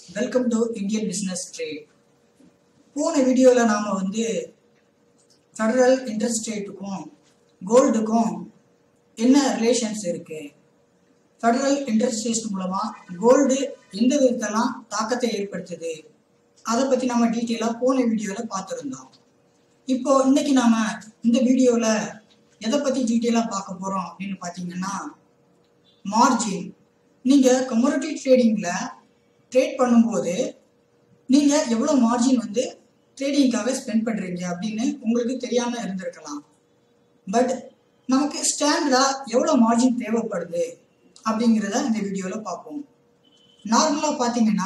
welcome to Indian business trade போன வீடியோவில் நாம் வந்து ஃபெடரல் இன்ட்ரெஸ்ட் ரேட்டுக்கும் கோல்டுக்கும் என்ன ரிலேஷன்ஸ் இருக்கு ஃபெடரல் இன்ட்ரெஸ்ட் ரேட் மூலமாக கோல்டு எந்த விதத்தெல்லாம் தாக்கத்தை ஏற்படுத்துது அதை பற்றி நம்ம டீட்டெயிலாக போன வீடியோவில் பார்த்துருந்தோம் இப்போ இன்னைக்கு நாம இந்த வீடியோவில் எதை பற்றி டீட்டெயிலாக பார்க்க போகிறோம் அப்படின்னு பார்த்தீங்கன்னா மார்ஜின் நீங்கள் கமோடிட்டி ட்ரேடிங்கில் ட்ரேட் பண்ணும்போது நீங்கள் எவ்வளோ மார்ஜின் வந்து ட்ரேடிங்காக ஸ்பெண்ட் பண்ணுறீங்க அப்படின்னு உங்களுக்கு தெரியாமல் இருந்திருக்கலாம் பட் நமக்கு ஸ்டாண்டர்டாக எவ்வளோ மார்ஜின் தேவைப்படுது அப்படிங்கிறத இந்த வீடியோவில் பார்ப்போம் நார்மலாக பார்த்தீங்கன்னா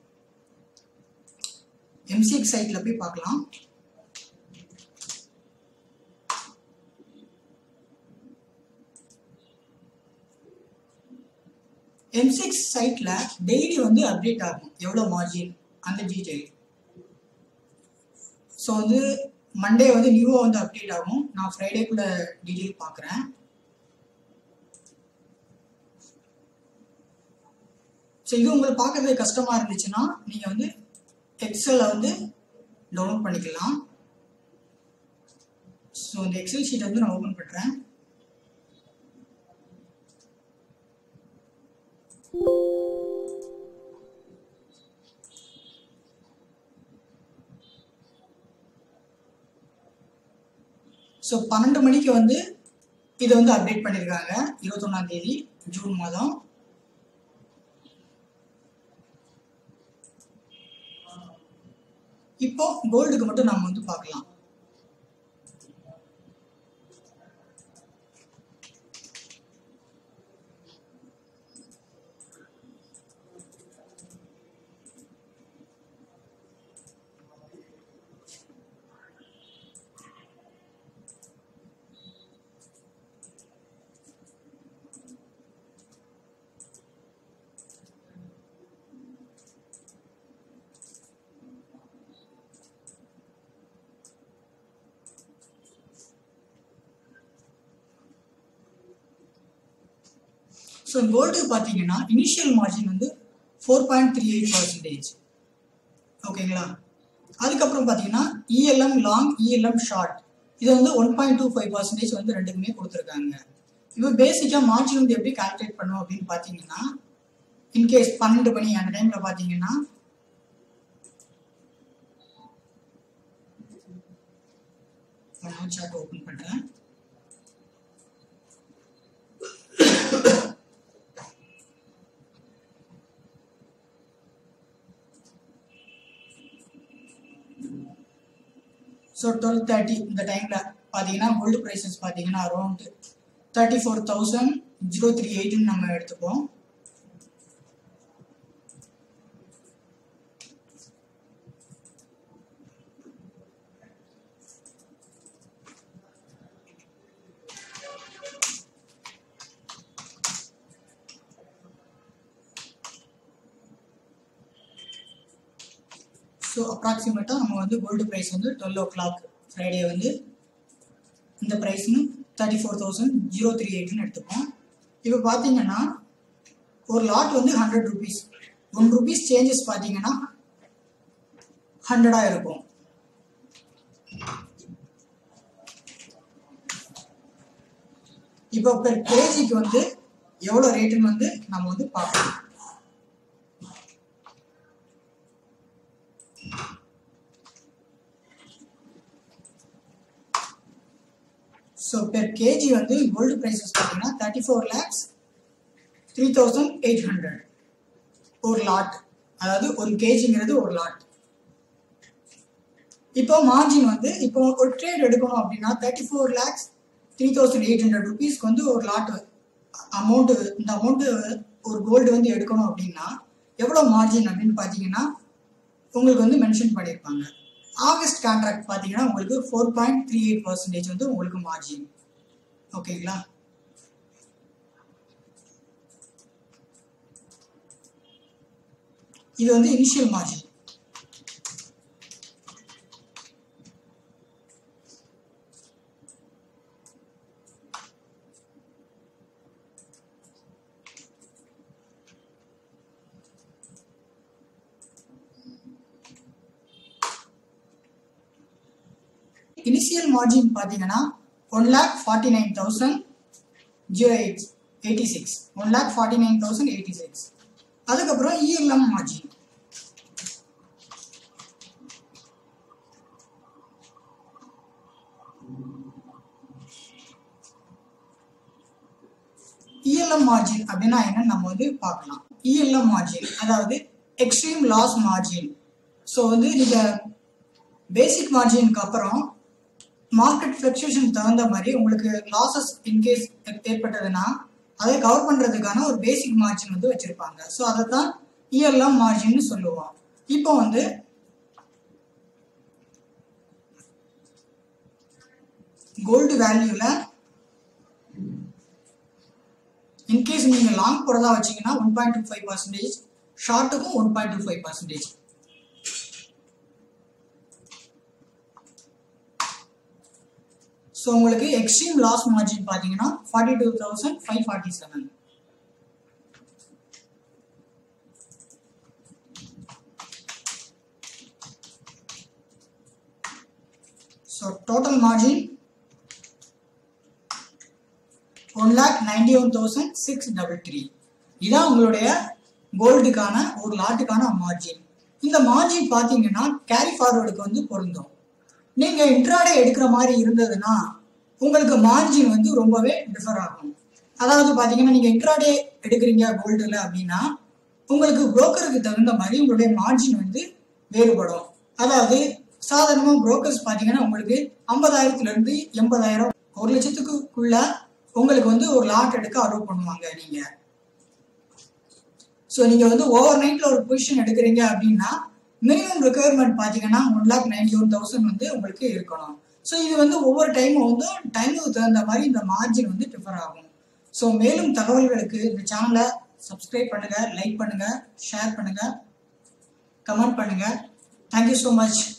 எம்சிஎக்ஸ் சைட்டில் போய் பார்க்கலாம் எம்சிஎக்ஸ் சைட்டில் டெய்லி வந்து அப்டேட் ஆகும் எவ்வளோ மார்ஜின் அந்த டீட்டெயில் ஸோ வந்து மண்டே வந்து நியூவாக வந்து அப்டேட் ஆகும் நான் ஃப்ரைடேக்குள்ளே டீட்டெயில் பார்க்குறேன் ஸோ இது உங்களுக்கு பார்க்கறது கஷ்டமாக இருந்துச்சுன்னா நீங்கள் வந்து எக்ஸலில் வந்து டவுன்லோட் பண்ணிக்கலாம் ஸோ இந்த எக்ஸல் ஷீட் வந்து நான் ஓப்பன் பண்ணுறேன் ஸோ பன்னெண்டு மணிக்கு வந்து இதை வந்து அப்டேட் பண்ணியிருக்காங்க இருபத்தொன்னாம் தேதி ஜூன் மாதம் இப்போ கோல்டுக்கு மட்டும் நம்ம வந்து பார்க்கலாம் ஸோ கோல்டு பார்த்தீங்கன்னா இனிஷியல் மார்ஜின் வந்து four point three eight percentage ஓகேங்களா அதுக்கப்புறம் பார்த்தீங்கன்னா இஎல்எம் லாங் இஎல்எம் ஷார்ட் இது வந்து one point two five percentage வந்து ரெண்டுக்குமே கொடுத்துருக்காங்க இப்போ பேசிக்காக மார்ஜின் வந்து எப்படி கால்குலேட் பண்ணும் அப்படின்னு பார்த்தீங்கன்னா இன்கேஸ் பன்னெண்டு மணி அந்த டைமில் பார்த்தீங்கன்னா நான் சார்ட் ஓப்பன் பண்ணுறேன் ஸோ டுவெல் தேர்ட்டி இந்த டைமில் பார்த்தீங்கன்னா கோல்டு ப்ரைஸஸ் பார்த்தீங்கன்னா around thirty four thousand zero three எயிட்னு நம்ம எடுத்துப்போம் ஸோ அப்ராக்சிமேட்டாக நம்ம வந்து கோல்டு ப்ரைஸ் வந்து டுவெல் ஓ கிளாக் ஃப்ரைடே வந்து இந்த ப்ரைஸ்னு thirty four thousand zero three எயிட்னு எடுத்துப்போம் இப்போ பார்த்தீங்கன்னா ஒரு லாட் வந்து hundred rupees one rupees changes பார்த்தீங்கன்னா ஹண்ட்ரடாக இருக்கும் இப்போ பெர் கேஜிக்கு வந்து எவ்வளோ ரேட்டுன்னு வந்து நம்ம வந்து பார்க்கலாம் ஸோ பெர் கேஜி வந்து கோல்டு ப்ரைஸஸ் பார்த்தீங்கன்னா thirty four lakhs three thousand eight hundred ஒரு லாட் அதாவது ஒரு கேஜிங்கிறது ஒரு லாட் இப்போ மார்ஜின் வந்து இப்போ ஒரு ட்ரேட் எடுக்கணும் அப்படின்னா thirty four lakhs three thousand eight hundred ருபீஸ்க்கு வந்து ஒரு லாட் அமௌண்ட்டு இந்த அமௌண்ட்டு ஒரு கோல்டு வந்து எடுக்கணும் அப்படின்னா எவ்வளோ மார்ஜின் அப்படின்னு பார்த்தீங்கன்னா உங்களுக்கு வந்து மென்ஷன் பண்ணியிருப்பாங்க ஆகஸ்ட் கான்ட்ராக்ட் பார்த்தீங்கன்னா உங்களுக்கு four point three eight percentage வந்து உங்களுக்கு மார்ஜின் ஓகேங்களா இது வந்து இனிஷியல் மார்ஜின் இனிஷியல் மார்ஜின் பார்த்தீங்கன்னா one lakh forty nine thousand zero eight eighty six one lakh forty nine thousand eighty six அதுக்கப்புறம் இஎல்எம் மார்ஜின் இஎல்எம் மார்ஜின் அப்படின்னா என்னன்னு நம்ம வந்து பார்க்கலாம் இஎல்எம் மார்ஜின் அதாவது எக்ஸ்ட்ரீம் லாஸ் மார்ஜின் ஸோ வந்து நீங்கள் பேசிக் மார்ஜினுக்கு அப்புறம் மார்க்கெட் ஃப்ளக்சுவேஷன் தகுந்த மாதிரி உங்களுக்கு லாசஸ் இன்கேஸ் ஏற்பட்டதுன்னா அதை கவர் பண்ணுறதுக்கான ஒரு பேசிக் மார்ஜின் வந்து வச்சுருப்பாங்க ஸோ அதை தான் இஎல்எம் மார்ஜின்னு சொல்லுவோம் இப்போ வந்து கோல்டு வேல்யூவில் இன்கேஸ் நீங்கள் லாங் போகிறதா வச்சீங்கன்னா one point two five percentage ஷார்ட்டுக்கும் one point two five percentage so உங்களுக்கு எக்ஸ்ட்ரீம் லாஸ் மார்ஜின் பார்த்தீங்கன்னா forty two thousand five forty seven so total margin one lakh ninety one thousand six double three இதான் உங்களுடைய கோல்டுக்கான ஒரு லாட்டுக்கான மார்ஜின் இந்த margin பார்த்தீங்கன்னா கேரி ஃபார்வர்டுக்கு வந்து பொருந்தும் நீங்கள் இன்ட்ராடே எடுக்கிற மாதிரி இருந்ததுன்னா உங்களுக்கு மார்ஜின் வந்து ரொம்பவே டிஃபர் ஆகும் அதாவது பார்த்தீங்கன்னா நீங்கள் இன்ட்ராடே எடுக்கிறீங்க கோல்டில் அப்படின்னா உங்களுக்கு புரோக்கருக்கு தகுந்த மாதிரி உங்களுடைய மார்ஜின் வந்து வேறுபடும் அதாவது சாதாரணமாக புரோக்கர்ஸ் பார்த்தீங்கன்னா உங்களுக்கு ஐம்பதாயிரத்துலேருந்து எண்பதாயிரம் ஒரு லட்சத்துக்குள்ள உங்களுக்கு வந்து ஒரு லாட் எடுக்க அலோவ் பண்ணுவாங்க நீங்கள் ஸோ நீங்கள் வந்து ஓவர் நைட்டில் ஒரு பொசிஷன் எடுக்கிறீங்க அப்படின்னா மினிமம் ரெக்குயர்மெண்ட் பார்த்தீங்கன்னா one lakh ninety one thousand வந்து உங்களுக்கு இருக்கணும் ஸோ இது வந்து ஒவ்வொரு டைமும் வந்து டைமுக்கு தகுந்த மாதிரி இந்த மார்ஜின் வந்து டிஃபர் ஆகும் ஸோ மேலும் தகவல்களுக்கு இந்த சேனலை சப்ஸ்கிரைப் பண்ணுங்கள் லைக் பண்ணுங்கள் ஷேர் பண்ணுங்கள் கமெண்ட் பண்ணுங்கள் தேங்க்யூ ஸோ மச்